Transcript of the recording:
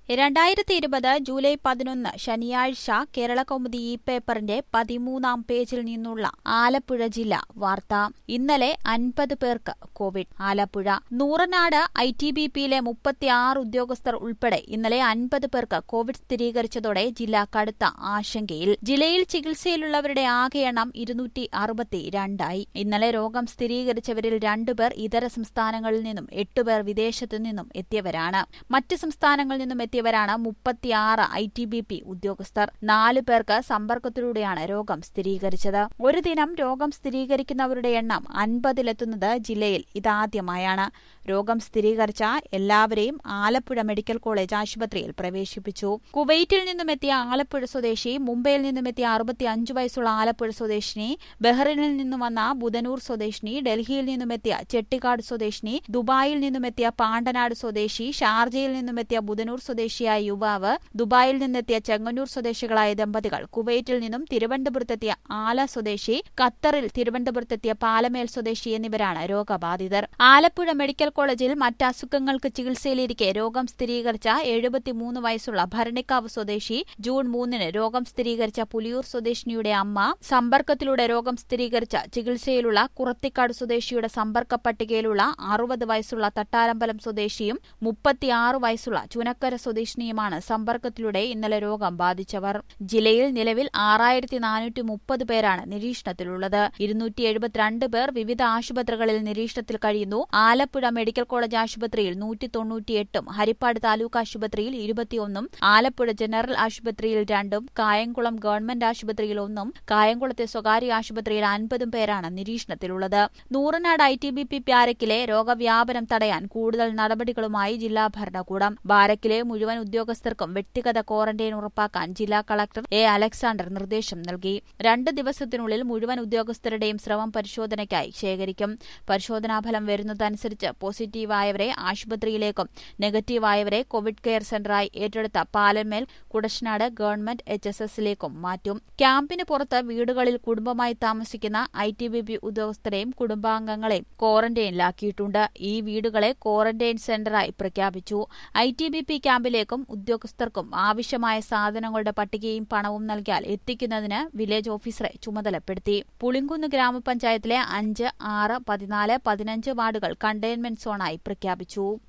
രണ്ടായിരത്തി ഇരുപത് ജൂലൈ പതിനൊന്ന് ശനിയാഴ്ച കേരളകൗമുദി ഈ പേപ്പറിന്റെ പതിമൂന്നാം പേജിൽ നിന്നുള്ള ആലപ്പുഴ ജില്ല വാർത്ത ഇന്നലെ അൻപത് പേർക്ക് Covid Alappuzha Nooranad I T B പിയിലെ മുപ്പത്തിയാറ് ഉദ്യോഗസ്ഥർ ഉൾപ്പെടെ ഇന്നലെ അൻപത് പേർക്ക് കോവിഡ് സ്ഥിരീകരിച്ചതോടെ ജില്ല കടുത്ത ആശങ്കയിൽ ജില്ലയിൽ ചികിത്സയിലുള്ളവരുടെ ആകെ എണ്ണം ഇരുന്നൂറ്റി അറുപത്തി രണ്ടായി ഇന്നലെ രോഗം സ്ഥിരീകരിച്ചവരിൽ രണ്ടുപേർ ഇതര സംസ്ഥാനങ്ങളിൽ നിന്നും എട്ടുപേർ വിദേശത്തു നിന്നും എത്തിയവരാണ് മറ്റ് സംസ്ഥാനങ്ങളിൽ നിന്നും എത്തിയവരാണ് മുപ്പത്തിയാറ് ഐ ടി ബി പി ഉദ്യോഗസ്ഥർ നാല് പേർക്ക് സമ്പർക്കത്തിലൂടെയാണ് രോഗം സ്ഥിരീകരിച്ചത് ഒരു ദിനം രോഗം സ്ഥിരീകരിക്കുന്നവരുടെ എണ്ണം അൻപതിലെത്തുന്നത് ജില്ലയിൽ ഇതാദ്യമായാണ് രോഗം സ്ഥിരീകരിച്ച എല്ലാവരെയും ആലപ്പുഴ മെഡിക്കൽ കോളേജ് ആശുപത്രിയിൽ പ്രവേശിപ്പിച്ചു കുവൈറ്റിൽ നിന്നുമെത്തിയ ആലപ്പുഴ സ്വദേശി മുംബൈയിൽ നിന്നുമെത്തിയ അറുപത്തിയഞ്ച് വയസ്സുള്ള ആലപ്പുഴ സ്വദേശിനി ബഹ്റിനിൽ നിന്നും വന്ന ബുധനൂർ സ്വദേശിനി ഡൽഹിയിൽ നിന്നുമെത്തിയ ചെട്ടിക്കാട് സ്വദേശിനി ദുബായിൽ നിന്നുമെത്തിയ പാണ്ടനാട് സ്വദേശി ഷാർജയിൽ നിന്നുമെത്തിയ ബുധനൂർ സ്വദേശിയായ യുവാവ് ദുബായിൽ നിന്നെത്തിയ ചെങ്ങന്നൂർ സ്വദേശികളായ ദമ്പതികൾ കുവൈറ്റിൽ നിന്നും തിരുവനന്തപുരത്തെത്തിയ ആല സ്വദേശി ഖത്തറിൽ തിരുവനന്തപുരത്തെത്തിയ പാലമേൽ സ്വദേശി എന്നിവരാണ് രോഗബാധിതർ ആലപ്പുഴ മെഡിക്കൽ കോളേജിൽ മറ്റ് അസുഖങ്ങൾക്ക് ചികിത്സയിലിരിക്കെ രോഗം സ്ഥിരീകരിച്ച എഴുപത്തിമൂന്ന് വയസ്സുള്ള ഭരണിക്കാവ് സ്വദേശി ജൂൺ മൂന്നിന് രോഗം സ്ഥിരീകരിച്ച പുലിയൂർ സ്വദേശിനിയുടെ അമ്മ സമ്പർക്കത്തിലൂടെ രോഗം സ്ഥിരീകരിച്ച ചികിത്സയിലുള്ള കുറത്തിക്കാട് സ്വദേശിയുടെ സമ്പർക്ക പട്ടികയിലുള്ള അറുപത് വയസ്സുള്ള തട്ടാരമ്പലം സ്വദേശിയും മുപ്പത്തിയാറ് വയസ്സുള്ള ചുനക്കര സ്വദേശിനിയുമാണ് സമ്പർക്കത്തിലൂടെ ഇന്നലെ രോഗം ബാധിച്ചവർ ജില്ലയിൽ നിലവിൽ ആറായിരത്തി നാനൂറ്റി മുപ്പത് പേരാണ് നിരീക്ഷണത്തിലുള്ളത് ഇരുന്നൂറ്റി എഴുപത്തിരണ്ട് പേർ വിവിധ ആശുപത്രികളിൽ നിരീക്ഷണത്തിൽ കഴിയുന്നു ആലപ്പുഴ മെഡിക്കൽ കോളേജ് ആശുപത്രിയിൽ നൂറ്റി തൊണ്ണൂറ്റിയെട്ടും ഹരിപ്പാട് താലൂക്ക് ആശുപത്രിയിൽ ഇരുപത്തിയൊന്നും ആലപ്പുഴ ജനറൽ ആശുപത്രിയിൽ രണ്ടും കായംകുളം ഗവൺമെന്റ് ആശുപത്രിയിൽ ഒന്നും കായംകുളത്തെ സ്വകാര്യ ആശുപത്രിയിൽ അൻപതും പേരാണ് നിരീക്ഷണത്തിലുള്ളത് Nooranad I T B P പാരക്കിലെ രോഗവ്യാപനം തടയാൻ കൂടുതൽ നടപടികളുമായി ജില്ലാ ഭരണകൂടം ബാരക്കിലെ മുഴുവൻ ഉദ്യോഗസ്ഥർക്കും വ്യക്തിഗത ക്വാറന്റൈൻ ഉറപ്പാക്കാൻ ജില്ലാ കളക്ടർ എ അലക്സാണ്ടർ നിർദ്ദേശം നൽകി രണ്ട് ദിവസത്തിനുള്ളിൽ മുഴുവൻ ഉദ്യോഗസ്ഥരുടെയും സ്രവം പരിശോധനയ്ക്കായി ശേഖരിക്കും പരിശോധനാഫലം വരുന്നതനുസരിച്ച് പോസിറ്റീവായവരെ ആശുപത്രിയിലേക്കും നെഗറ്റീവായവരെ കോവിഡ് കെയർ സെന്ററായി ഏറ്റെടുത്ത Palamel Kudassanad government H S എസിലേക്കും മാറ്റും ക്യാമ്പിന് പുറത്ത് വീടുകളിൽ കുടുംബമായി താമസിക്കുന്ന ഐ ടി ബി പി ഉദ്യോഗസ്ഥരെയും കുടുംബാംഗങ്ങളെയും ക്വാറന്റൈനിലാക്കിയിട്ടുണ്ട് ഈ വീടുകളെ ക്വാറന്റൈൻ സെന്ററായി പ്രഖ്യാപിച്ചു ഐ ടി ബി പി ക്യാമ്പിലേക്കും ഉദ്യോഗസ്ഥർക്കും ആവശ്യമായ സാധനങ്ങളുടെ പട്ടികയും പണവും നൽകിയാൽ എത്തിക്കുന്നതിന് വില്ലേജ് ഓഫീസറെ ചുമതലപ്പെടുത്തി പുളിങ്കുന്ന് ഗ്രാമപഞ്ചായത്തിലെ അഞ്ച് ആറ് പതിനാല് പതിനഞ്ച് വാർഡുകൾ കണ്ടെയ്ൻമെന്റ് സോണായി പ്രഖ്യാപിച്ചു